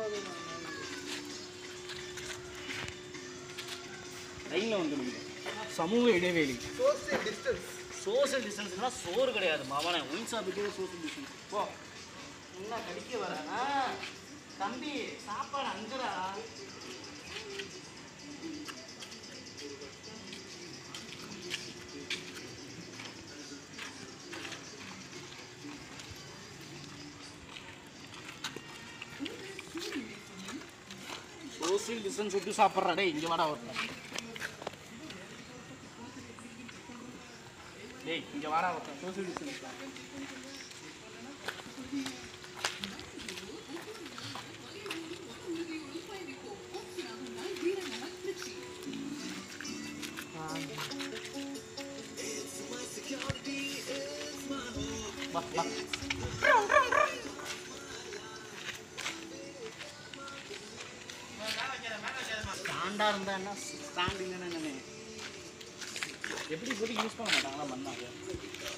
லைனில் வந்துடுங்க சமூக இடைவெளி சோசியல் டிஸ்டன்ஸ் சோஷியல் டிஸ்டன்ஸ்னா சோறு கிடையாது மாவன ஒயின் ஷாப்புக்கே சோஷியல் டிஸ்டன்ஸ் போ என்ன கடிக்க வரானா தம்பி சாப்பாடு அங்கடா சோஷியல் டிஸ்டன்ஸ் விட்டு சாப்பிட்றா டேய் இங்கே வாடா ஒருத்தன் டேய் இங்கே வாடா ஒருத்தன் சோஷியல் டிஸ்டன்ஸ் வா வா ஸ்டாண்டாக இருந்தா என்ன ஸ்டாண்ட் இல்லைன்னு என்னன்னு எப்படி இப்போதைக்கு யூஸ் பண்ண மாட்டாங்களா மண்ணாங்க